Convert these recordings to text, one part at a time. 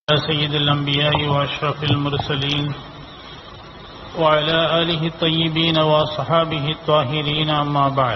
سيد الأنبياء وأشرف المرسلين وعلى آله الطيبين وأصحابه الطاهرين أما بعد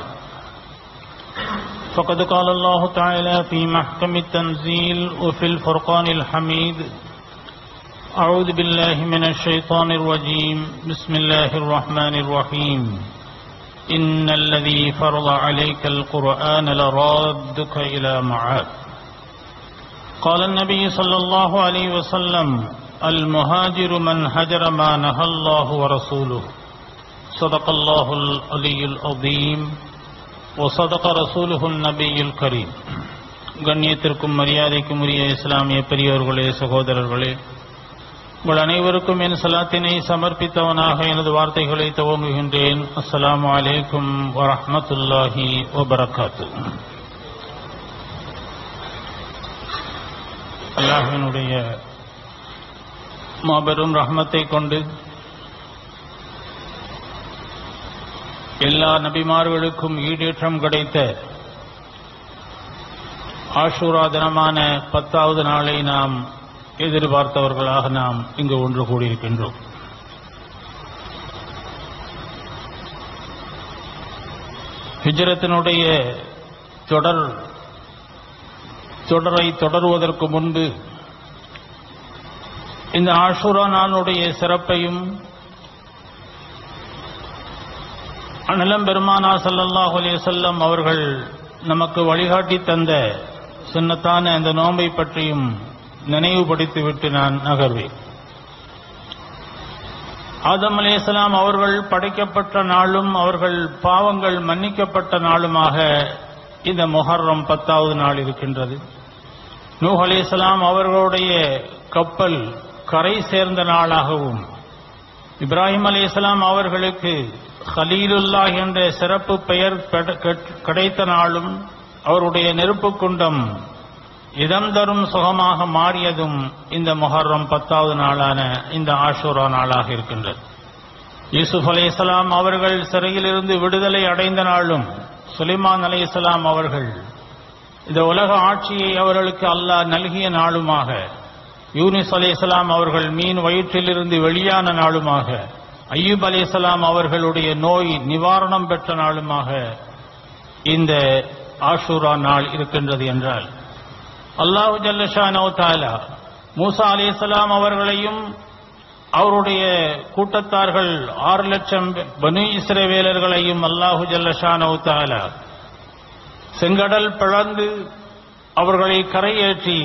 فقد قال الله تعالى في محكم التنزيل وفي الفرقان الحميد أعوذ بالله من الشيطان الرجيم بسم الله الرحمن الرحيم إن الذي فرض عليك القرآن لرادك إلى معاد قال النبي صلى الله عليه وسلم المهاجر من هجر ما نهى الله ورسوله صدق الله العلي العظيم وصدق رسوله النبي الكريم கண்ணியத்திற்கும் மரியாதைக்கும் உரிய இஸ்லாமிய பெரியோர்களே சகோதரர்களே உங்கள் அனைவருக்கும் என் சலாத்தினை சமர்ப்பித்தவனாக எனது வார்த்தைகளை துவங்குகின்றேன் அஸ்ஸலாமு அலைக்கும் வரஹ்மத்துல்லாஹி வபரகாத்து அல்லாஹினுடைய மாபெரும் ரஹ்மத்தை கொண்டு எல்லா நபிமார்களுக்கும் ஈடேற்றம் கிடைத்த ஆஷூரா தினமான பத்தாவது நாளை நாம் எதிர்பார்த்தவர்களாக நாம் இங்கு ஒன்று கூடியிருக்கின்றோம் ஹிஜரத்தினுடைய தொடர் தொடரை தொடருவதற்கு முன்பு இந்த ஆஷுரா நாளுடைய சிறப்பையும் அனலம் பெருமானா சல்லல்லாஹு அலைஹி வஸல்லம் அவர்கள் நமக்கு வழிகாட்டி தந்த சுன்னத்தான அந்த நோன்பை பற்றியும் நினைவுபடுத்திவிட்டு நான் நகர்வேன் ஆதம் அலையாம் அவர்கள் படைக்கப்பட்ட நாளும் அவர்கள் பாவங்கள் மன்னிக்கப்பட்ட நாளுமாக இந்த மொஹர்ரம் பத்தாவது நாள் இருக்கின்றது நூஹ் அலையாம் அவர்களுடைய கப்பல் கரை சேர்ந்த நாளாகவும் இப்ராஹிம் அலையாம் அவர்களுக்கு ஹலீலுல்லா என்ற சிறப்பு பெயர் கிடைத்த நாளும் அவருடைய நெருப்பு குண்டம் இதம் தரும் சுகமாக மாறியதும் இந்த மொஹர்ரம் பத்தாவது நாளான இந்த ஆஷூரா நாளாக இருக்கின்றது யூசுப் அலி இஸ்லாம் அவர்கள் சிறையிலிருந்து விடுதலை அடைந்த நாளும் சுலைமான் அலி இஸ்லாம் அவர்கள் இந்த உலக ஆட்சியை அவர்களுக்கு அல்லாஹ் நல்கிய நாளுமாக யூனிஸ் அலி இஸ்லாம் அவர்கள் மீன் வயிற்றிலிருந்து வெளியான நாளுமாக ஐயூப் அலி இஸ்லாம் அவர்களுடைய நோய் நிவாரணம் பெற்ற நாளுமாக இந்த ஆஷூரா நாள் இருக்கின்றது என்றால் அல்லாஹு ஜல்லஷானோ தாலா மூசா அலி இஸ்லாம் அவர்களையும் அவருடைய கூட்டத்தார்கள் ஆறு லட்சம் பனு இஸ்ரேவேலர்களையும் அல்லாஹு ஜல்லஷானோ தாலா செங்கடல் பிளந்து அவர்களை கரையேற்றி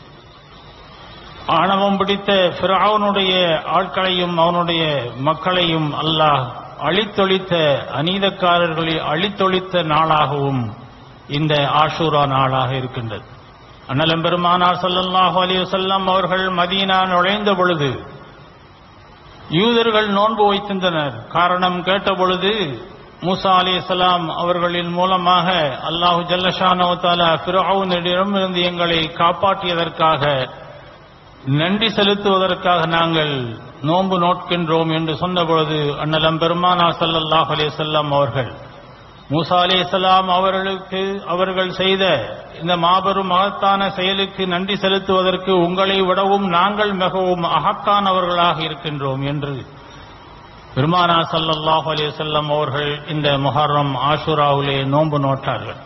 ஆணவம் பிடித்த பிராவனுடைய ஆட்களையும் அவனுடைய மக்களையும் அல்லாஹ் அழித்தொழித்த அநீதக்காரர்களை அழித்தொழித்த நாளாகவும் இந்த ஆஷூரா நாளாக இருக்கின்றது அண்ணலம் பெருமானார் சல்லல்லாஹு அலைஹி வஸல்லம் அவர்கள் மதீனா நுழைந்த பொழுது யூதர்கள் நோன்பு வைத்திருந்தனர் காரணம் கேட்ட பொழுது மூசா அலி இஸ்லாம் அவர்களின் மூலமாக அல்லாஹு ஜல்லஷானோ தாலா இருந்து எங்களை காப்பாற்றியதற்காக நன்றி செலுத்துவதற்காக நாங்கள் நோன்பு நோட்கின்றோம் என்று சொன்னபொழுது அண்ணலம் பெருமானா சல்லல்லாஹ் அலி செல்லம் அவர்கள் மூசா அலி இஸ்லாம் அவர்களுக்கு அவர்கள் செய்த இந்த மாபெரும் மகத்தான செயலுக்கு நன்றி செலுத்துவதற்கு உங்களை விடவும் நாங்கள் மிகவும் அகக்கானவர்களாக இருக்கின்றோம் என்று பெருமானா சல்லல்லாஹ் அலி செல்லம் அவர்கள் இந்த முஹர்ரம் ஆஷுராவிலே நோன்பு நோட்டார்கள்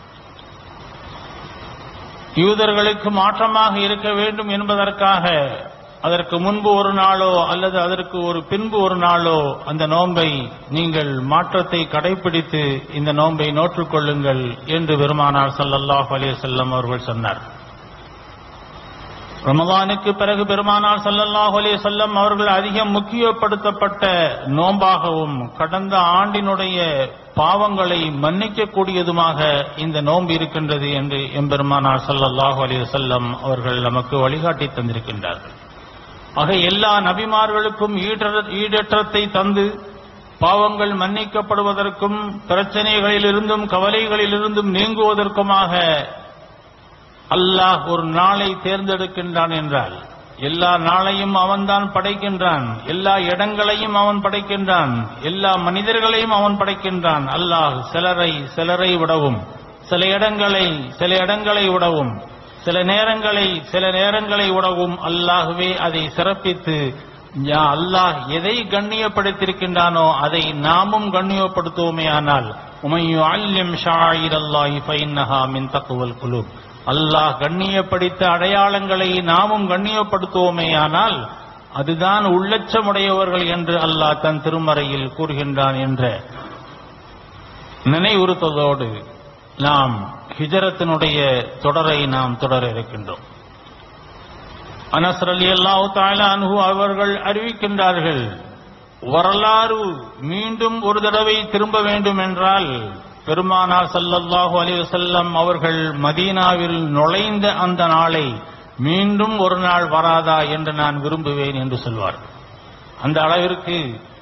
யூதர்களுக்கு மாற்றமாக இருக்க வேண்டும் என்பதற்காக அதற்கு முன்பு ஒரு நாளோ அல்லது அதற்கு ஒரு பின்பு ஒரு நாளோ அந்த நோன்பை நீங்கள் மாற்றத்தை கடைபிடித்து இந்த நோன்பை நோற்றுக்கொள்ளுங்கள் என்று பெருமானார் சல்லல்லாஹ் அலே செல்லம் அவர்கள் சொன்னார் ரமதானுக்கு பிறகு பெருமானார் சல்லல்லாஹ் அலே செல்லம் அவர்கள் அதிகம் முக்கியப்படுத்தப்பட்ட நோம்பாகவும் கடந்த ஆண்டினுடைய பாவங்களை மன்னிக்கக்கூடியதுமாக இந்த நோன்பு இருக்கின்றது என்று எம்பெருமானார் சல்லல்லாஹு அலி வசல்லம் அவர்கள் நமக்கு வழிகாட்டி தந்திருக்கின்றார்கள் ஆக எல்லா நபிமார்களுக்கும் ஈடேற்றத்தை தந்து பாவங்கள் மன்னிக்கப்படுவதற்கும் பிரச்சனைகளிலிருந்தும் கவலைகளிலிருந்தும் நீங்குவதற்குமாக அல்லாஹ் ஒரு நாளை தேர்ந்தெடுக்கின்றான் என்றால் எல்லா நாளையும் அவன்தான் படைக்கின்றான் எல்லா இடங்களையும் அவன் படைக்கின்றான் எல்லா மனிதர்களையும் அவன் படைக்கின்றான் அல்லாஹ் சிலரை சிலரை விடவும் சில இடங்களை சில இடங்களை விடவும் சில நேரங்களை சில நேரங்களை விடவும் அல்லாஹ்வே அதை சிறப்பித்து யா அல்லாஹ் எதை கண்ணியப்படுத்தியிருக்கின்றானோ அதை நாமும் கண்ணியப்படுத்துவோமே ஆனால் உமையு அல்லிம் ஷாயிர் அல்லாஹி ஃபைன்னஹா மின் தக்குவல் குலூப் அல்லாஹ் கண்ணியப்படுத்த அடையாளங்களை நாமும் கண்ணியப்படுத்துவோமே ஆனால் அதுதான் உள்ளச்சமுடையவர்கள் என்று அல்லாஹ் தன் திருமறையில் கூறுகின்றான் என்ற நினைவுறுத்ததோடு நாம் ஹிஜரத்தினுடைய தொடரை நாம் தொடர இருக்கின்றோம் அனஸ் அலி அல்லாஹு தாலா அன்ஹு அவர்கள் அறிவிக்கின்றார்கள் வரலாறு மீண்டும் ஒரு தடவை திரும்ப வேண்டும் என்றால் பெருமானார் ஸல்லல்லாஹு அலைஹி வஸல்லம் அவர்கள் மதீனாவில் நுழைந்த அந்த நாளை மீண்டும் ஒரு நாள் வராதா என்று நான் விரும்புவேன் என்று சொல்வார் அந்த அளவிற்கு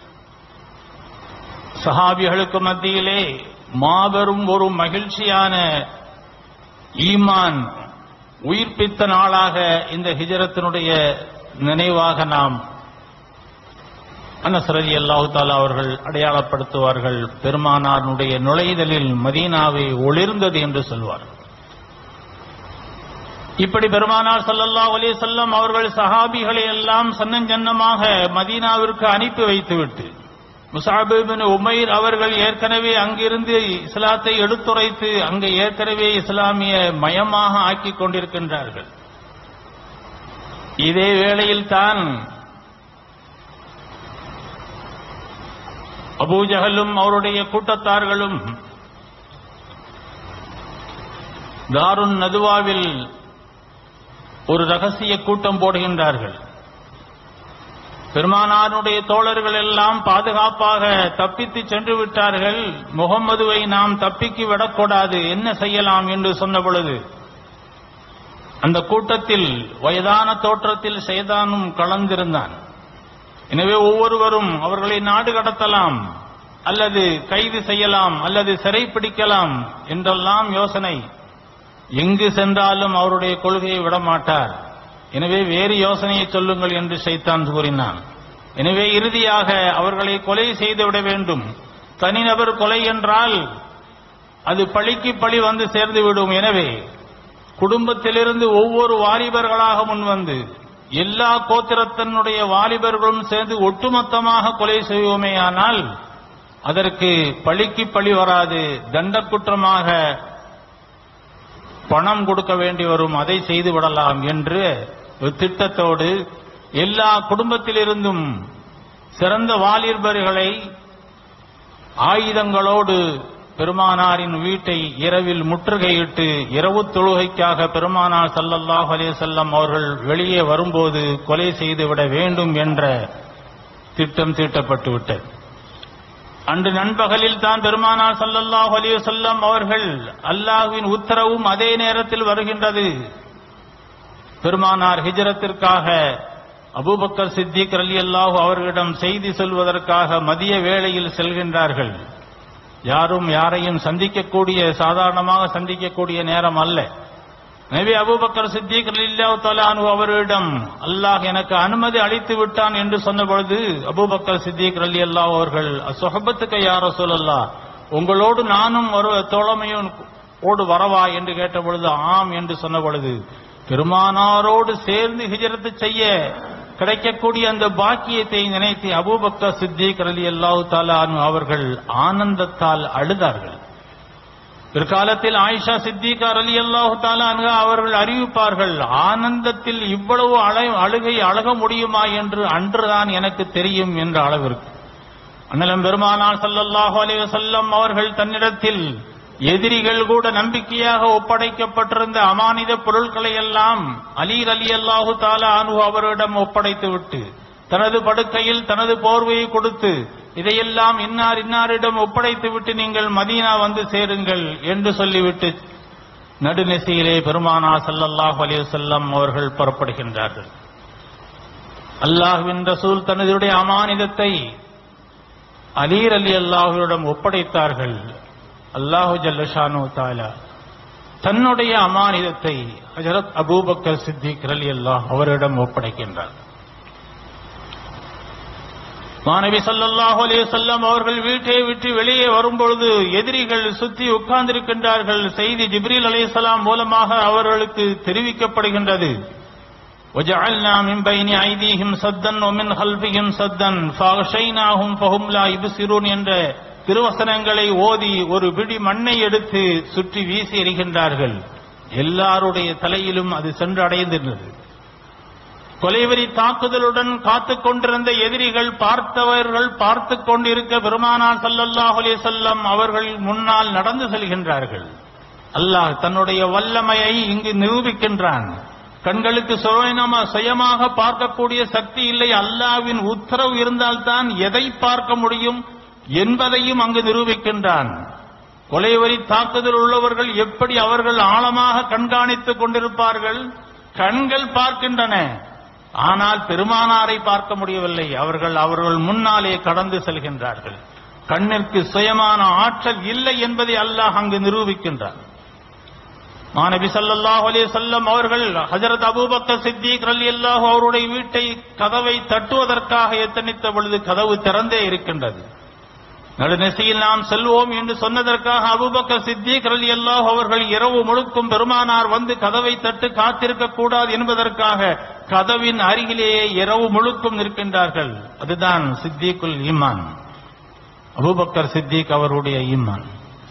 சஹாபிகளுக்கு மத்தியிலே மாபெரும் ஒரு மகிழ்ச்சியான ஈமான் உயிர்ப்பித்த நாளாக இந்த ஹிஜரத்தினுடைய நினைவாக நாம் அனசரதி அல்லாஹு தாலா அவர்கள் அடையாளப்படுத்துவார்கள் பெருமானாருடைய நுழைதலில் மதீனாவை ஒளிர்ந்தது என்று சொல்வார் இப்படி பெருமானார் ஸல்லல்லாஹு அலைஹி வஸல்லம் அவர்கள் சஹாபிகளை எல்லாம் சன்னஞ்சன்னமாக மதீனாவிற்கு அனுப்பி வைத்துவிட்டு முசாபு பின் உமைர் அவர்கள் ஏற்கனவே அங்கிருந்து இஸ்லாத்தை எடுத்துரைத்து அங்கு ஏற்கனவே இஸ்லாமிய மயமாக ஆக்கிக் கொண்டிருக்கின்றார்கள் இதே வேளையில் தான் அபூஜஹலும் அவருடைய கூட்டத்தார்களும் தாருன் நதுவாவில் ஒரு ரகசிய கூட்டம் போடுகின்றார்கள் பெருமானாருடைய தோழர்கள் எல்லாம் பாதுகாப்பாக தப்பித்து சென்று விட்டார்கள் முகம்மதுவை நாம் தப்பிக்கு விடக்கூடாது என்ன செய்யலாம் என்று சொன்ன பொழுது அந்த கூட்டத்தில் வயதான தோற்றத்தில் செய்தானும் கலந்திருந்தான் எனவே ஒவ்வொருவரும் அவர்களை நாடு கடத்தலாம் அல்லது கைது செய்யலாம் அல்லது சிறைப்பிடிக்கலாம் என்றெல்லாம் யோசனை எங்கு சென்றாலும் அவருடைய கொள்கையை விடமாட்டார் எனவே வேறு யோசனையை சொல்லுங்கள் என்று சைத்தான் கூறினான் எனவே இறுதியாக அவர்களை கொலை செய்துவிட வேண்டும் தனிநபர் கொலை என்றால் அது பழிக்கு பழி வந்து சேர்ந்து விடும் எனவே குடும்பத்திலிருந்து ஒவ்வொரு வாலிபர்களாக முன்வந்து எல்லா கோத்திரத்தினுடைய வாலிபர்களும் சேர்ந்து ஒட்டுமொத்தமாக கொலை செய்வோமேயானால் அதற்கு பழிக்கு பழி வராது தண்ட குற்றமாக பணம் கொடுக்க வேண்டி வரும் அதை செய்து விடலாம் என்று ஒரு திட்டத்தோடு எல்லா குடும்பத்திலிருந்தும் சிறந்த வாலிபர்களை ஆயுதங்களோடு பெருமானாரின் வீட்டை இரவில் முற்றுகையிட்டு இரவு தொழுகைக்காக பெருமானார் ஸல்லல்லாஹு அலைஹி வஸல்லம் அவர்கள் வெளியே வரும்போது கொலை செய்துவிட வேண்டும் என்ற திட்டம் தீட்டப்பட்டு விட்டது அன்று நண்பகலில் தான் பெருமானார் ஸல்லல்லாஹு அலைஹி வஸல்லம் அவர்கள் அல்லாஹ்வின் உத்தரவும் அதே நேரத்தில் வருகின்றது பெருமானார் ஹிஜரத்திற்காக அபூபக்கர் சித்திக் ரலியல்லாஹு அவர்களிடம் செய்தி சொல்வதற்காக மதிய வேளையில் செல்கின்றார்கள் யாரும் யாரையும் சந்திக்கக்கூடிய சாதாரணமாக சந்திக்கக்கூடிய நேரம் அல்ல நபி அபூபக்கர் சித்திக் ரலியல்லாஹு தஆலா அன்ஹு அவர்களிடம் அல்லாஹ் எனக்கு அனுமதி அளித்து விட்டான் என்று சொன்ன பொழுது அபூபக்கர் சித்திக் ரலியல்லாஹு அவர்கள் சொஹபத்துக்கு யார் ரசூலல்லாஹ் உங்களோடு நானும் ஒரு தோழமையும் ஓடு வரவா என்று கேட்ட பொழுது ஆம் என்று சொன்ன பொழுது பெருமானாரோடு சேர்ந்து ஹிஜரத்து செய்ய கிடைக்கக்கூடிய அந்த பாக்கியத்தை நினைத்து அபூபக்கர் சித்திக் ரலி அல்லாஹு தாலானு அவர்கள் ஆனந்தத்தால் அழுதார்கள் பிற்காலத்தில் ஆயிஷா சித்திகா அலி அல்லாஹு தாலான்ஹா அவர்கள் அறிவிப்பார்கள் ஆனந்தத்தில் இவ்வளவு அழ அழுகை அழக முடியுமா என்று அன்றுதான் எனக்கு தெரியும் என்ற அளவிற்கு அண்ணலம் பெருமானார் ஸல்லல்லாஹு அலைஹி வஸல்லம் அவர்கள் தன்னிடத்தில் எதிரிகள் கூட நம்பிக்கையாக ஒப்படைக்கப்பட்டிருந்த அமானித பொருட்களை எல்லாம் அலி அலி அல்லாஹு தாலா அனு அவரிடம் ஒப்படைத்துவிட்டு தனது படுக்கையில் தனது போர்வையை கொடுத்து இதையெல்லாம் இன்னார் இன்னாரிடம் ஒப்படைத்துவிட்டு நீங்கள் மதீனா வந்து சேருங்கள் என்று சொல்லிவிட்டு நடுநிசையிலே பெருமானா ஸல்லல்லாஹு அலைஹி வஸல்லம் அவர்கள் புறப்படுகின்றார்கள் அல்லாஹ்வின் ரசூல் தனதுடைய அமானிதத்தை அலீர் அலி அல்லாஹுவிடம் ஒப்படைத்தார்கள் அல்லாஹு ஜல்லஷானு தாலா தன்னுடைய அமானிதத்தை ஹஜரத் அபூபக்கர் சித்திக் அலி அல்லாஹ் அவரிடம் ஒப்படைக்கின்றார் மாணவி ஸல்லல்லாஹு அலைஹி வஸல்லம் அவர்கள் வீட்டை விட்டு வெளியே வரும்பொழுது எதிரிகள் சுத்தி உட்கார்ந்திருக்கின்றார்கள் செய்தி ஜிப்ரீல் அலைஹிஸ்ஸலாம் மூலமாக அவர்களுக்கு தெரிவிக்கப்படுகின்றது وجعلنا من بين أيديهم سدا ومن خلفهم سدا فأغشيناهم فهم لا يبصرون என்ற திருவசனங்களை ஓதி ஒரு பிடி மண்ணை எடுத்து சுற்றி வீசி எறிகின்றார்கள் எல்லாருடைய தலையிலும் அது சென்று அடைந்திருந்தது கொலைவெறி தாக்குதலுடன் காத்துக் கொண்டிருந்த எதிரிகள் பார்த்தவர்கள் பார்த்துக் கொண்டிருக்க பெருமானார் ஸல்லல்லாஹு அலைஹி வஸல்லம் அவர்கள் முன்னால் நடந்து செல்கின்றார்கள் அல்லாஹ் தன்னுடைய வல்லமையை இங்கு நிரூபிக்கின்றான் கண்களுக்கு சுயநம சுயமாக பார்க்கக்கூடிய சக்தி இல்லை அல்லாவின் உத்தரவு இருந்தால்தான் எதை பார்க்க முடியும் என்பதையும் அங்கு நிரூபிக்கின்றான் கொலைவரி தாக்குதல் உள்ளவர்கள் எப்படி அவர்கள் ஆழமாக கண்காணித்துக் கொண்டிருப்பார்கள் கண்கள் பார்க்கின்றன ஆனால் பெருமானாரை பார்க்க முடியவில்லை அவர்கள் அவர்கள் முன்னாலே கடந்து செல்கின்றார்கள் கண்ணிற்கு சுயமான ஆற்றல் இல்லை என்பதை அல்லாஹ் அங்கு நிரூபிக்கின்றார் மாநபி ஸல்லல்லாஹு அலைஹி வஸல்லம் அவர்கள் ஹஜரத் அபூபக்கர் சித்திக் ரலியல்லாஹு அவருடைய வீட்டை கதவை தட்டுவதற்காக எத்தனித்த பொழுது கதவு திறந்தே இருக்கின்றது நடுநெசையில் நாம் செல்வோம் என்று சொன்னதற்காக அபூபக்கர் சித்திக் ரலியல்லாஹு அவர்கள் இரவு முழுக்கும் பெருமானார் வந்து கதவை தட்டு காத்திருக்க கூடாது என்பதற்காக கதவின் அருகிலேயே இரவு முழுக்கும் நிற்கின்றார்கள் அதுதான் சித்திக்குல் ஈமான் அபூபக்கர் சித்திக் அவருடைய ஈமான்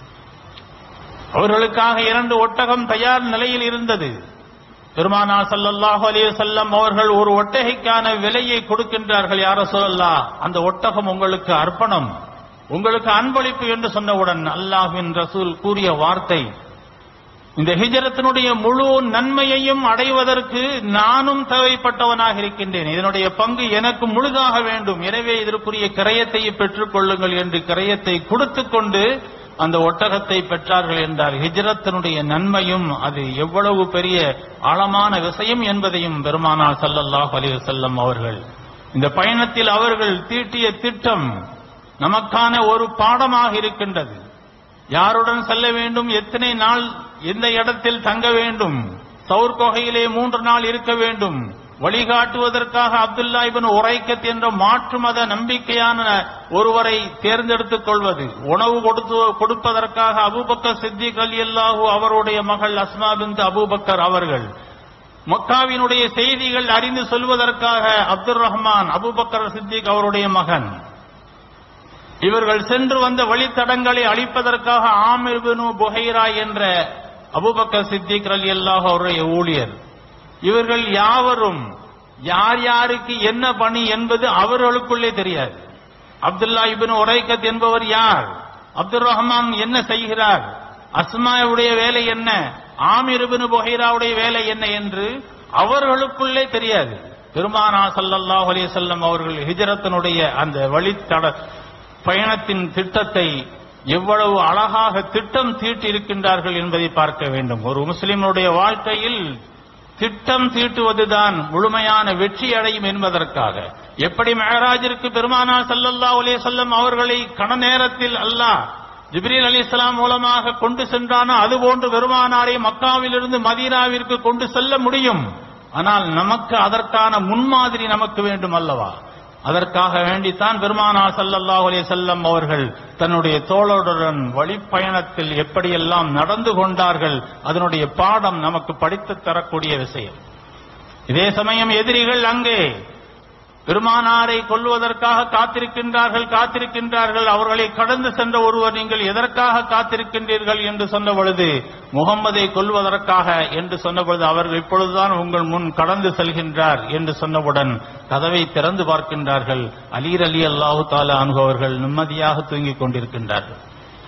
அவர்களுக்காக இரண்டு ஒட்டகம் தயார் நிலையில் இருந்தது பெருமானா ஸல்லல்லாஹு அலைஹி வஸல்லம் அவர்கள் ஒரு ஒட்டகைக்கான விலையை கொடுக்கின்றார்கள் யார சொல்லலாம் அந்த ஒட்டகம் உங்களுக்கு அர்ப்பணம் உங்களுக்கு அன்பளிப்பு என்று சொன்னவுடன் அல்லாஹ்வின் ரசூல் கூறிய வார்த்தை இந்த ஹிஜரத்தினுடைய முழு நன்மையையும் அடைவதற்கு நானும் தேவைப்பட்டவனாக இருக்கின்றேன் இதனுடைய பங்கு எனக்கு முழுதாக வேண்டும் எனவே இதற்குரிய கிரயத்தை பெற்றுக் கொள்ளுங்கள் என்று கிரயத்தை கொடுத்துக் கொண்டு அந்த ஒட்டகத்தை பெற்றார்கள் என்றால் ஹிஜரத்தினுடைய நன்மையும் அது எவ்வளவு பெரிய ஆழமான விஷயம் என்பதையும் பெருமானார் ஸல்லல்லாஹு அலைஹி வஸல்லம் அவர்கள் இந்த பயணத்தில் அவர்கள் தீட்டிய திட்டம் நமக்கான ஒரு பாடமாக இருக்கின்றது யாருடன் செல்ல வேண்டும் எத்தனை நாள் எந்த இடத்தில் தங்க வேண்டும் சவுர் குகையிலே மூன்று நாள் இருக்க வேண்டும் வழிகாட்டுவதற்காக அப்துல்லா இபின் உரைக்கத் என்ற மாற்று மத நம்பிக்கையான ஒருவரை தேர்ந்தெடுத்துக் கொள்வது உணவு கொடுத்து கொடுப்பதற்காக அபூபக்கர் சித்திக் அல்லாஹூ அவருடைய மகள் அஸ்மா பின் அபூபக்கர் அவர்கள் மக்காவினுடைய செய்திகள் அறிந்து சொல்வதற்காக அப்துல் ரஹ்மான் அபூபக்கர் சித்திக் அவருடைய மகன் இவர்கள் சென்று வந்த வழித்தடங்களை அழிப்பதற்காக ஆமிர் பினு புஹைரா என்ற அபூபக்கர் சித்திக் அலி அல்லாஹ் அவருடைய ஊழியர் இவர்கள் யாவரும் யார் யாருக்கு என்ன பணி என்பது அவர்களுக்குள்ளே தெரியாது அப்துல்லா இபின் உரைக்கத் என்பவர் யார் அப்துல் ரஹ்மான் என்ன செய்கிறார் அஸ்மாவுடைய வேலை என்ன ஆமிர் இபின் புஹைராவுடைய வேலை என்ன என்று அவர்களுக்குள்ளே தெரியாது பெருமானா ஸல்லல்லாஹு அலைஹி வஸல்லம் அவர்கள் ஹிஜரத்தினுடைய அந்த வழித்தட பயணத்தின் திட்டத்தை எவ்வளவு அழகாக திட்டம் தீட்டி இருக்கின்றார்கள் என்பதை பார்க்க வேண்டும் ஒரு முஸ்லிமுடைய வாழ்க்கையில் திட்டம் தீட்டுவதுதான் முழுமையான வெற்றி அடையும் என்பதற்காக எப்படி மெஹராஜிற்கு பெருமானார் ஸல்லல்லாஹு அலைஹி வஸல்லம் அவர்களை கண நேரத்தில் அல்லாஹ் ஜிப்ரீல் அலிஸ்லாம் மூலமாக கொண்டு சென்றானோ அதுபோன்று பெருமானாரை மக்காவிலிருந்து மதீனாவிற்கு கொண்டு செல்ல முடியும் ஆனால் நமக்கு அதற்கான முன்மாதிரி நமக்கு வேண்டும் அல்லவா அதற்காக வேண்டித்தான் பெருமானார் ஸல்லல்லாஹு அலைஹி வஸல்லம் அவர்கள் தன்னுடைய தோழருடன் வழிப்பயணத்தில் எப்படியெல்லாம் நடந்து கொண்டார்கள் அதனுடைய பாடம் நமக்கு படித்துத் தரக்கூடிய விஷயம் இதே சமயம் எதிரிகள் அங்கே பெருமானாரை கொல்வதற்காக காத்திருக்கின்றார்கள் காத்திருக்கின்றார்கள் அவர்களை கடந்து சென்ற ஒருவர் நீங்கள் எதற்காக காத்திருக்கின்றீர்கள் என்று சொன்ன பொழுது முகம்மதை கொல்வதற்காக என்று சொன்ன பொழுது அவர்கள் இப்பொழுதுதான் உங்கள் முன் கடந்து செல்கின்றார் என்று சொன்னவுடன் கதவை திறந்து பார்க்கின்றார்கள் அலீர் அலி அல்லாஹு தாலா அனுபவர்கள் நிம்மதியாக தூங்கிக் கொண்டிருக்கின்றார்கள்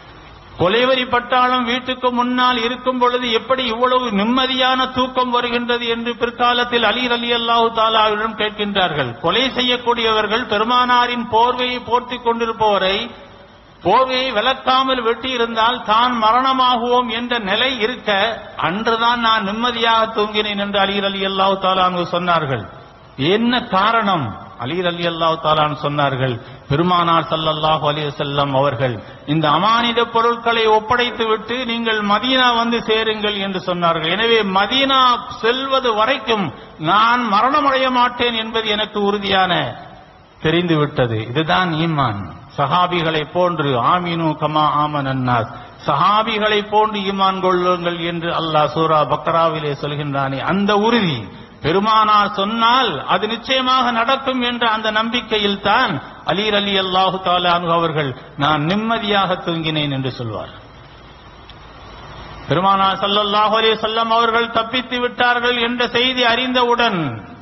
கொலைவரி பட்டாளம் வீட்டுக்கு முன்னால் இருக்கும் பொழுது எப்படி இவ்வளவு நிம்மதியான தூக்கம் வருகின்றது என்று பிற்காலத்தில் அலி அலி அல்லாஹு தாலாவிடம் கேட்கின்றார்கள் கொலை செய்யக்கூடியவர்கள் பெருமானாரின் போர்வையை போர்த்திக் கொண்டிருப்பவரை போர்வையை விளக்காமல் வெட்டியிருந்தால் தான் மரணமாகுவோம் என்ற நிலை இருக்க அன்றுதான் நான் நிம்மதியாக தூங்கினேன் என்று அலி அலி அல்லாஹு தாலா சொன்னார்கள் என்ன காரணம் அலீர் அலி அல்லாஹ் தாலான் சொன்னார்கள் பெருமானார் ஸல்லல்லாஹு அலைஹி வஸல்லம் அவர்கள் இந்த அமானித பொருட்களை ஒப்படைத்து விட்டு நீங்கள் மதீனா வந்து சேருங்கள் என்று சொன்னார்கள் எனவே மதீனா செல்வது வரைக்கும் நான் மரணமடைய மாட்டேன் என்பது எனக்கு உறுதியான தெரிந்துவிட்டது இதுதான் ஈமான் சஹாபிகளை போன்று ஆமீனு கமா ஆமன் அன்னாஸ் சஹாபிகளை போன்று ஈமான் கொள்ளுங்கள் என்று அல்லாஹ் சூரா பக்ராவிலே சொல்கின்றானே அந்த உறுதி பெருமானார் சொன்னால் அது நிச்சயமாக நடக்கும் என்ற அந்த நம்பிக்கையில் தான் அலீர் அலி அல்லாஹு தாலானு அவர்கள் நான் நிம்மதியாக தூங்கினேன் என்று சொல்வார் பெருமானார் ஸல்லல்லாஹு அலைஹி வஸல்லம் அவர்கள் தப்பித்து விட்டார்கள் என்ற செய்தி அறிந்தவுடன்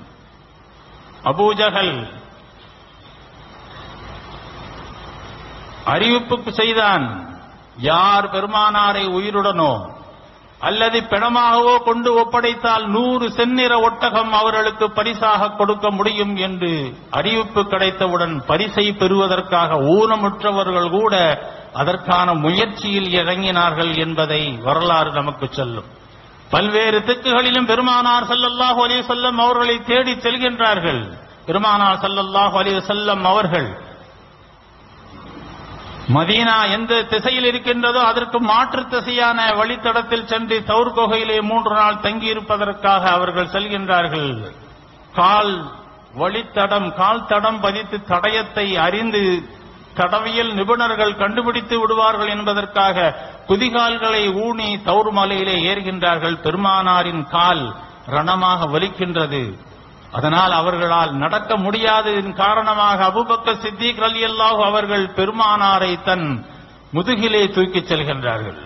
அபூஜஹல் அறிவிப்புக்கு செய்தான் யார் பெருமானாரை உயிருடனோ அல்லது பிணமாகவோ கொண்டு ஒப்படைத்தால் நூறு செந்நிற ஒட்டகம் அவர்களுக்கு பரிசாக கொடுக்க முடியும் என்று அறிவிப்பு கிடைத்தவுடன் பரிசை பெறுவதற்காக ஊனமுற்றவர்கள் கூட அதற்கான முயற்சியில் இறங்கினார்கள் என்பதை வரலாறு நமக்கு சொல்லும் பல்வேறு திக்குகளிலும் பெருமானார் ஸல்லல்லாஹு அலைஹி வஸல்லம் அவர்களை தேடி செல்கின்றார்கள் பெருமானார் ஸல்லல்லாஹு அலைஹி வஸல்லம் அவர்கள் மதீனா எந்த திசையில் இருக்கின்றதோ அதற்கு மாற்று திசையான வழித்தடத்தில் சென்று தவுர் குகையிலே மூன்று நாள் தங்கியிருப்பதற்காக அவர்கள் செல்கின்றார்கள் கால் வழித்தடம் கால் தடம் பதித்து தடயத்தை அறிந்து தடவியல் நிபுணர்கள் கண்டுபிடித்து விடுவார்கள் என்பதற்காக குதிகால்களை ஊனி தவுர் மலையிலே ஏறுகின்றார்கள் பெருமானாரின் கால் ரணமாக வலிக்கின்றது அதனால் அவர்களால் நடக்க முடியாததின் காரணமாக அபுபக்கர் சித்திக் அலி அல்லாஹ் அவர்கள் பெருமானாரை தன் முதுகிலே தூக்கிச் செல்கின்றார்கள்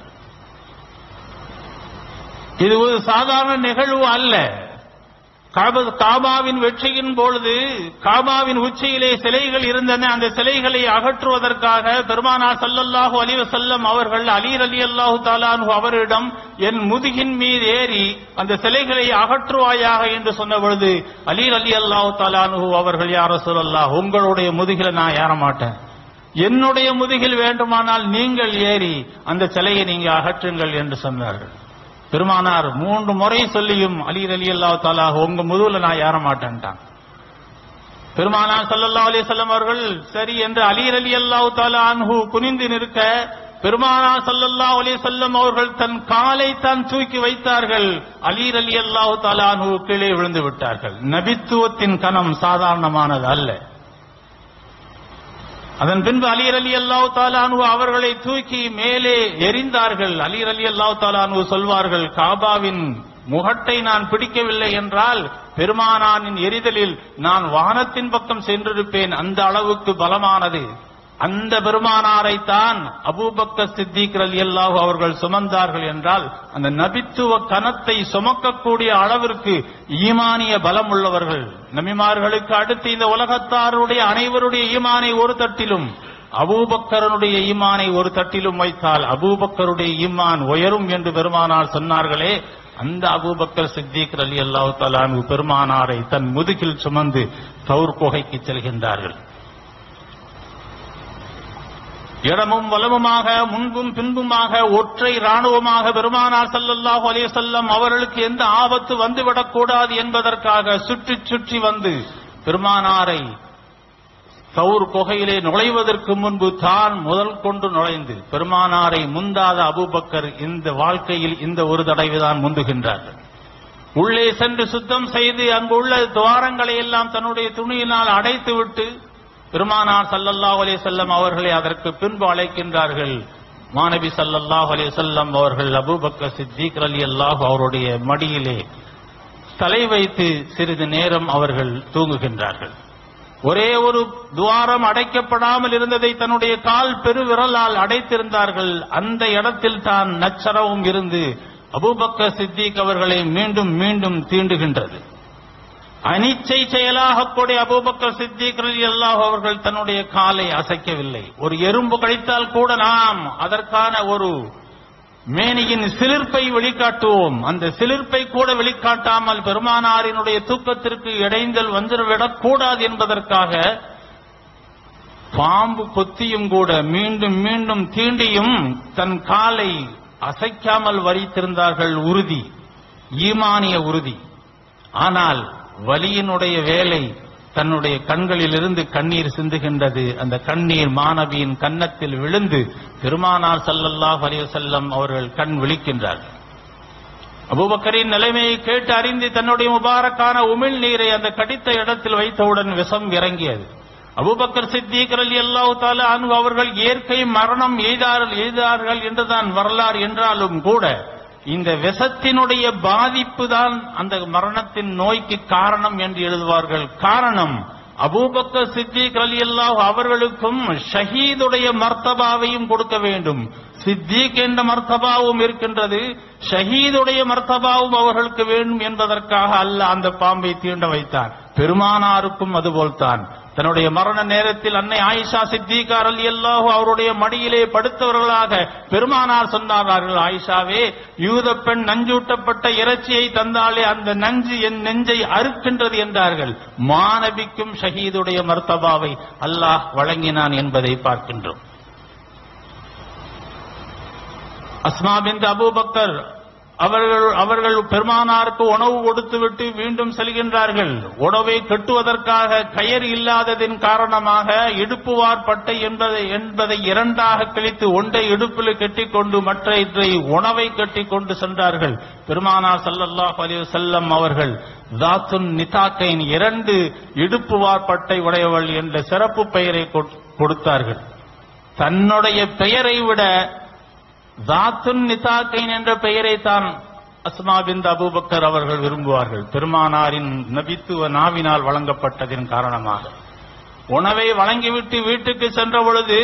இது ஒரு சாதாரண நிகழ்வு அல்ல காப- காபாவின் வெற்றியின் பொழுது காபாவின் உச்சியிலே சிலைகள் இருந்தன அந்த சிலைகளை அகற்றுவதற்காக பெருமானார் ஸல்லல்லாஹு அலைஹி வஸல்லம் அவர்கள் அலி ரலியல்லாஹு தாலானு அவரிடம் என் முதுகின் மீது ஏறி அந்த சிலைகளை அகற்றுவாயாக என்று சொன்ன பொழுது அலி ரலியல்லாஹு தாலானு அவர்கள் யார சொல்லல்லாஹ் உங்களுடைய முதுகில நான் ஏற மாட்டேன் என்னுடைய முதுகில் வேண்டுமானால் நீங்கள் ஏறி அந்த சிலையை நீங்க அகற்றுங்கள் என்று சொன்னார்கள் பெருமானார் மூன்று முறை சொல்லியும் அலி அலி அல்லா தாலா உங்க முதுகுல நான் ஏற மாட்டேன்ட்டான் பெருமானார் ஸல்லல்லாஹு அலைஹி வஸல்லம் அவர்கள் சரி என்று அலி அலி அல்லாஹ் தாலா அன்ஹு குனிந்து நிற்க பெருமானார் ஸல்லல்லாஹு அலைஹி வஸல்லம் அவர்கள் தன் காலை தான் தூக்கி வைத்தார்கள் அலி அலி அல்லாஹ் தாலா அன்ஹு கீழே விழுந்து விட்டார்கள் நபித்துவத்தின் கணம் சாதாரணமானது அல்ல அதன் பின்பு அலி அலி அல்லாஹ் தாலானு அவர்களை தூக்கி மேலே எரிந்தார்கள் அலி அலி அல்லாஹ் தாலானு சொல்வார்கள் காபாவின் முகட்டை நான் பிடிக்கவில்லை என்றால் பெருமானானின் எரிதலில் நான் வானத்தின் பக்கம் சென்றிருப்பேன் அந்த அளவுக்கு பலமானது அந்த பெருமானாரை தான் அபூபக்கர் சித்திக் அலி அல்லாஹ் அவர்கள் சுமந்தார்கள் என்றால் அந்த நபித்துவ கனத்தை சுமக்கக்கூடிய அளவிற்கு ஈமானிய பலம் உள்ளவர்கள் நபிமார்களுக்கு அடுத்து இந்த உலகத்தாருடைய அனைவருடைய ஈமானை ஒரு தட்டிலும் அபூபக்கரனுடைய ஈமானை ஒரு தட்டிலும் வைத்தால் அபூபக்கருடைய ஈமான் உயரும் என்று பெருமானார் சொன்னார்களே அந்த அபூபக்கர் சித்திக் அலி அல்லாஹ் தலான் பெருமானாரை தன் முதுகில் சுமந்து தௌர் குகைக்கு செல்கின்றார்கள் இடமும் வலமுமாக முன்பும் பின்புமாக ஒற்றை ராணுவமாக பெருமானார் ஸல்லல்லாஹு அலைஹி வஸல்லம் அவர்களுக்கு எந்த ஆபத்து வந்துவிடக் கூடாது என்பதற்காக சுற்றி சுற்றி வந்து பெருமானாரை சவுர் குகையிலே நுழைவதற்கு முன்பு தான் முதல் கொண்டு நுழைந்து பெருமானாரை முந்தாத அபூபக்கர் இந்த வாழ்க்கையில் இந்த ஒரு தடவைதான் முந்துகின்றார்கள் உள்ளே சென்று சுத்தம் செய்து அங்குள்ள துவாரங்களை எல்லாம் தன்னுடைய துணியினால் அடைத்துவிட்டு பெருமானார் ஸல்லல்லாஹு அலைஹி வஸல்லம் அவர்களை அதற்கு பின்பு அழைக்கின்றார்கள் மாநபி ஸல்லல்லாஹு அலைஹி வஸல்லம் அவர்கள் அபூபக்கர் சித்திக் ரலியல்லாஹு அவருடைய மடியிலே தலை வைத்து சிறிது நேரம் அவர்கள் தூங்குகின்றார்கள் ஒரே ஒரு துவாரம் அடைக்கப்படாமல் இருந்ததை தன்னுடைய கால் பெருவிரலால் அடைத்திருந்தார்கள் அந்த இடத்தில் தான் நச்சரவும் இருந்து அபூபக்கர் சித்திக் அவர்களை மீண்டும் மீண்டும் தீண்டுகின்றது அனிச்சை செயலாக கூடிய அபூபக்கர் சித்திக் அல்லாஹ் அவர்கள் தன்னுடைய காலை அசைக்கவில்லை ஒரு எறும்பு கடித்தால் கூட நாம் அதற்கான ஒரு மேனியின் சிலிர்ப்பை வெளிக்காட்டுவோம் அந்த சிலிர்ப்பை கூட வெளிக்காட்டாமல் பெருமானாரினுடைய தூக்கத்திற்கு இடைந்தல் வந்துவிடக் கூடாது என்பதற்காக பாம்பு கொத்தியும் கூட மீண்டும் மீண்டும் தீண்டியும் தன் காலை அசைக்காமல் வரித்திருந்தார்கள் உறுதி ஈமானிய உறுதி ஆனால் வலியினுடைய வேலை தன்னுடைய கண்களிலிருந்து கண்ணீர் சிந்துகின்றது அந்த கண்ணீர் மாணவியின் கன்னத்தில் விழுந்து பெருமானார் ஸல்லல்லாஹு அலைஹி வஸல்லம் அவர்கள் கண் விழிக்கின்றார்கள் அபூபக்கரின் நிலைமையை கேட்டு அறிந்து தன்னுடைய முபாரக்கான உமிழ் நீரை அந்த கடித்த இடத்தில் வைத்தவுடன் விஷம் இறங்கியது அபூபக்கர் சித்திக் ரலியல்லாஹு தஆலா அன்ஹு அவர்கள் இயற்கை மரணம் எய்தார்கள் எய்தார்கள் என்றுதான் வரலாறு என்றாலும் கூட இந்த விஷத்தினுடைய பாதிப்பு தான் அந்த மரணத்தின் நோய்க்கு காரணம் என்று எழுதுவார்கள் காரணம் அபூபக்கர் சித்திக் ரலியல்லாஹு அவர்களுக்கும் ஷஹீதுடைய மர்த்தபாவையும் கொடுக்க வேண்டும் சித்திக் என்ற மர்த்தபாவும் இருக்கின்றது ஷஹீதுடைய மர்த்தபாவும் அவர்களுக்கு வேண்டும் என்பதற்காக அல்ல அந்த பாம்பை தீண்ட வைத்தான் பெருமானாருக்கும் அதுபோல்தான் தன்னுடைய மரண நேரத்தில் அன்னை ஆயிஷா சித்திகார் அலி அல்லாஹு அவருடைய மடியிலே படுத்தவர்களாக பெருமானார் சொன்னார்கள் ஆயிஷாவே யூத பெண் நஞ்சூட்டப்பட்ட இறைச்சியை தந்தாலே அந்த நஞ்சு என் நெஞ்சை அறுக்கின்றது என்றார்கள் மாணவிக்கும் ஷஹீதுடைய மர்த்தபாவை அல்லாஹ் வழங்கினான் என்பதை பார்க்கின்றோம் அஸ்மா பின் அபூபக்கர் அவர்கள் அவர்கள் பெருமானாருக்கு உணவு கொடுத்துவிட்டு மீண்டும் செல்கின்றார்கள் உணவை கட்டுவதற்காக கயிறு இல்லாததின் காரணமாக இடுப்புவார் பட்டை என்பதை என்பதை இரண்டாக கிழித்து ஒன்றை இடுப்பில் கட்டிக்கொண்டு மற்றை உணவை கட்டிக்கொண்டு சென்றார்கள் பெருமானார் ஸல்லல்லாஹு அலைஹி வஸல்லம் அவர்கள் தாத்துன் நிதாக்கையின் இரண்டு இடுப்புவார் பட்டை உடையவள் என்ற சிறப்பு பெயரை கொ- கொடுத்தார்கள் தன்னுடைய பெயரை விட தாத்துன் நிதாக்கைன் என்ற பெயரை தான் அஸ்மா பின் அபூபக்கர் அவர்கள் விரும்புவார்கள் பெருமானாரின் நபித்துவ நாவினால் வழங்கப்பட்டதின் காரணமாக உணவை வழங்கிவிட்டு வீட்டுக்கு சென்ற பொழுது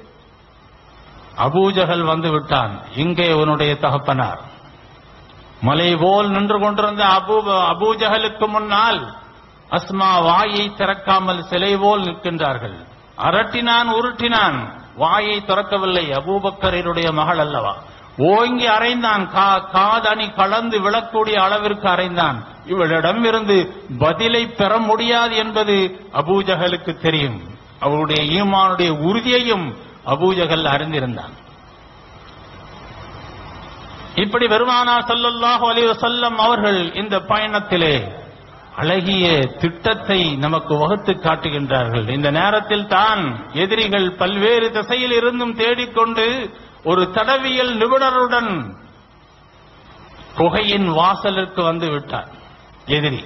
அபூஜகல் வந்து விட்டான் இங்கே உன்னுடைய தகப்பனார் மலை போல் நின்று கொண்டிருந்த அபூ அபூஜகலுக்கு முன்னால் அஸ்மா வாயை திறக்காமல் சிலை போல் நிற்கின்றார்கள் அரட்டினான் உருட்டினான் வாயை திறக்கவில்லை அபூபக்கரினுடைய மகள் அல்லவா ஓங்கி அறைந்தான் கா- காதணி கலந்து விழக்கூடிய அளவிற்கு அறைந்தான் இவளிடம் இருந்து பதிலை பெற முடியாது என்பது அபூஜகலுக்கு தெரியும் அவருடைய ஈமானுடைய உறுதியையும் அபூஜகல் அறிந்திருந்தான் இப்படி பெருமானார் ஸல்லல்லாஹு அலைஹி வஸல்லம் அவர்கள் இந்த பயணத்திலே அழகிய திட்டத்தை நமக்கு வகுத்து காட்டுகின்றார்கள் இந்த நேரத்தில் தான் எதிரிகள் பல்வேறு திசையில் இருந்தும் தேடிக்கொண்டு ஒரு தடவியல் நிபுணருடன் குகையின் வாசலிற்கு வந்து விட்டான் எதிரி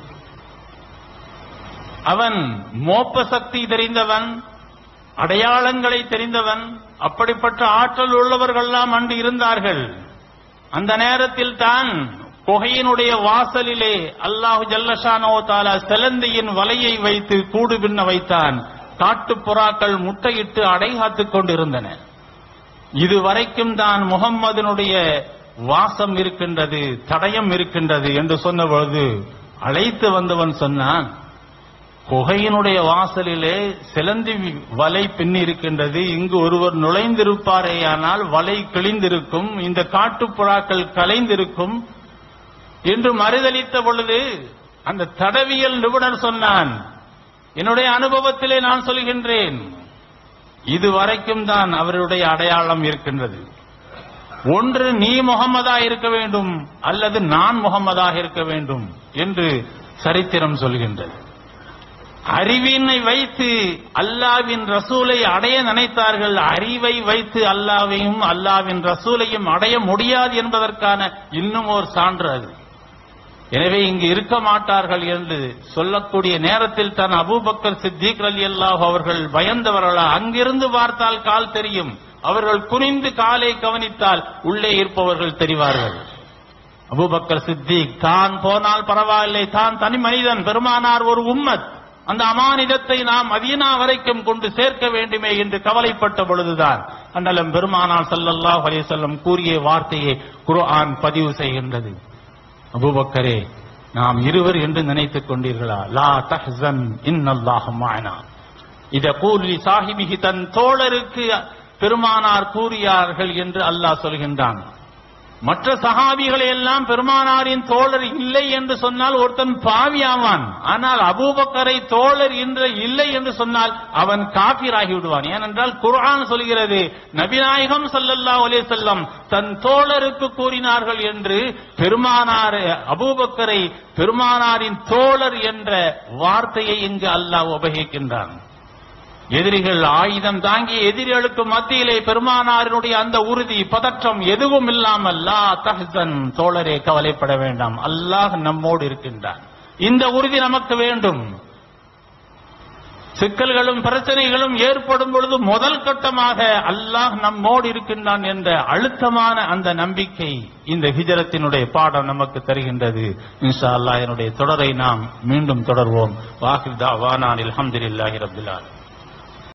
அவன் மோப்ப சக்தி தெரிந்தவன் அடையாளங்களை தெரிந்தவன் அப்படிப்பட்ட ஆற்றல் உள்ளவர்கள்லாம் அன்று இருந்தார்கள் அந்த நேரத்தில் தான் குகையினுடைய வாசலிலே அல்லாஹு ஜல்லஷானோ தாலா செலந்தியின் வலையை வைத்து கூடு பின்ன வைத்தான் காட்டுப் புறாக்கள் முட்டையிட்டு அடைகாத்துக் கொண்டிருந்தன இதுவரைக்கும் தான் முகம்மதனுடைய வாசம் இருக்கின்றது தடயம் இருக்கின்றது என்று சொன்ன பொழுது அழைத்து வந்தவன் சொன்னான் குகையினுடைய வாசலிலே சிலந்தி வலை பின்னி இருக்கின்றது இங்கு ஒருவர் நுழைந்திருப்பாரேயானால் வலை கிழிந்திருக்கும் இந்த காட்டுப் புறாக்கள் கலைந்திருக்கும் என்று மறுதளித்த பொழுது அந்த தடவியல் நிபுணர் சொன்னான் என்னுடைய அனுபவத்திலே நான் சொல்கின்றேன் இதுவரைக்கும் தான் அவருடைய அடையாளம் இருக்கின்றது ஒன்று நீ முகம்மதா இருக்க வேண்டும் அல்லது நான் முகம்மதாக இருக்க வேண்டும் என்று சரித்திரம் சொல்கின்றது அறிவினை வைத்து அல்லாவின் ரசூலை அடைய நினைத்தார்கள் அறிவை வைத்து அல்லாவையும் அல்லாவின் ரசூலையும் அடைய முடியாது என்பதற்கான இன்னும் ஒரு சான்று அது எனவே இங்கு இருக்க மாட்டார்கள் என்று சொல்லக்கூடிய நேரத்தில் தான் அபூபக்கர் சித்திக் அலி அல்லாஹ் அவர்கள் பயந்தவர்களா அங்கிருந்து பார்த்தால் கால் தெரியும் அவர்கள் குனிந்து காலை கவனித்தால் உள்ளே இருப்பவர்கள் தெரிவார்கள் அபூபக்கர் சித்திக் தான் போனால் பரவாயில்லை தான் தனி மனிதன் பெருமானார் ஒரு உம்மத் அந்த அமானிதத்தை நாம் மதீனா வரைக்கும் கொண்டு சேர்க்க வேண்டுமே என்று கவலைப்பட்ட பொழுதுதான் அண்ணலம் பெருமானார் ஸல்லல்லாஹு அலைஹி வஸல்லம் கூறிய வார்த்தையை குர்ஆன் பதிவு செய்கின்றது அபூபக்கரே நாம் இருவர் என்று நினைத்துக் கொண்டீர்களா லா தஹ்சன் இன்னல்லாஹு மஅனா இத கூலி சாஹிபிஹி தன் தோழருக்கு பெருமானார் கூறியார்கள் என்று அல்லாஹ் சொல்கின்றான் மற்ற சஹாபிகளை எல்லாம் பெருமானாரின் தோழர் இல்லை என்று சொன்னால் ஒருத்தன் பாவியாவான் ஆனால் அபூபக்கரை தோழர் என்று இல்லை என்று சொன்னால் அவன் காபிராகி விடுவான் ஏனென்றால் குர்ஆன் சொல்கிறது நபிநாயகம் ஸல்லல்லாஹு அலைஹி வஸல்லம் தன் தோழருக்கு கூறினார்கள் என்று பெருமானார் அபூபக்கரை பெருமானாரின் தோழர் என்ற வார்த்தையை இங்கு அல்லாஹ் உபயோகிக்கின்றான் எதிரிகள் ஆயுதம் தாங்கிய எதிரிகளுக்கு மத்தியிலே பெருமானாரினுடைய அந்த உறுதி பதற்றம் எதுவும் இல்லாமல் லா தஹ்சன் தோழரே கவலைப்பட வேண்டாம் அல்லாஹ் நம்மோடு இருக்கின்றான் இந்த உறுதி நமக்கு வேண்டும் சிக்கல்களும் பிரச்சனைகளும் ஏற்படும் பொழுது முதல் கட்டமாக அல்லாஹ் நம்மோடு இருக்கின்றான் என்ற அழுத்தமான அந்த நம்பிக்கை இந்த ஹிஜரத்தினுடைய பாடம் நமக்கு தருகின்றது இன்ஷா அல்லாஹ் என்னுடைய தொடரை நாம் மீண்டும் தொடர்வோம் வாஹிதா வானான் அல்ஹம்துலில்லாஹி ரப்பில் ஆலமீன்